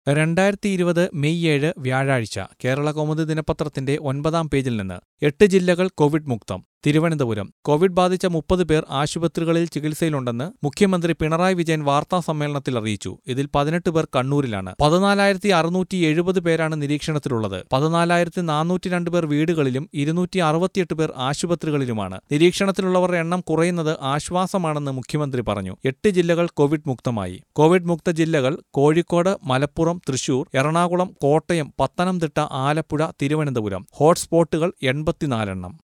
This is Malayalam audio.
രണ്ടായിരത്തി ഇരുപത് മെയ് ഏഴ് വ്യാഴാഴ്ച കേരള കൗമുദി ദിനപത്രത്തിന്റെ ഒൻപതാം പേജിൽ നിന്ന് എട്ട് ജില്ലകൾ കോവിഡ് മുക്തം തിരുവനന്തപുരം കോവിഡ് ബാധിച്ച മുപ്പത് പേർ ആശുപത്രികളിൽ ചികിത്സയിലുണ്ടെന്ന് മുഖ്യമന്ത്രി പിണറായി വിജയൻ വാർത്താ സമ്മേളനത്തിൽ അറിയിച്ചു ഇതിൽ പതിനെട്ട് പേർ കണ്ണൂരിലാണ് പതിനാലായിരത്തി അറുന്നൂറ്റി എഴുപത് പേരാണ് നിരീക്ഷണത്തിലുള്ളത് പതിനാലായിരത്തി നാനൂറ്റി രണ്ട് പേർ വീടുകളിലും ഇരുന്നൂറ്റി അറുപത്തിയെട്ട് പേർ ആശുപത്രികളിലുമാണ് നിരീക്ഷണത്തിലുള്ളവരുടെ എണ്ണം കുറയുന്നത് ആശ്വാസമാണെന്ന് മുഖ്യമന്ത്രി പറഞ്ഞു എട്ട് ജില്ലകൾ കോവിഡ് മുക്തമായി കോവിഡ് മുക്ത ജില്ലകൾ കോഴിക്കോട് മലപ്പുറം തൃശൂർ എറണാകുളം കോട്ടയം പത്തനംതിട്ട ആലപ്പുഴ തിരുവനന്തപുരം ഹോട്ട്സ്പോട്ടുകൾ എൺപത്തിനാലെണ്ണം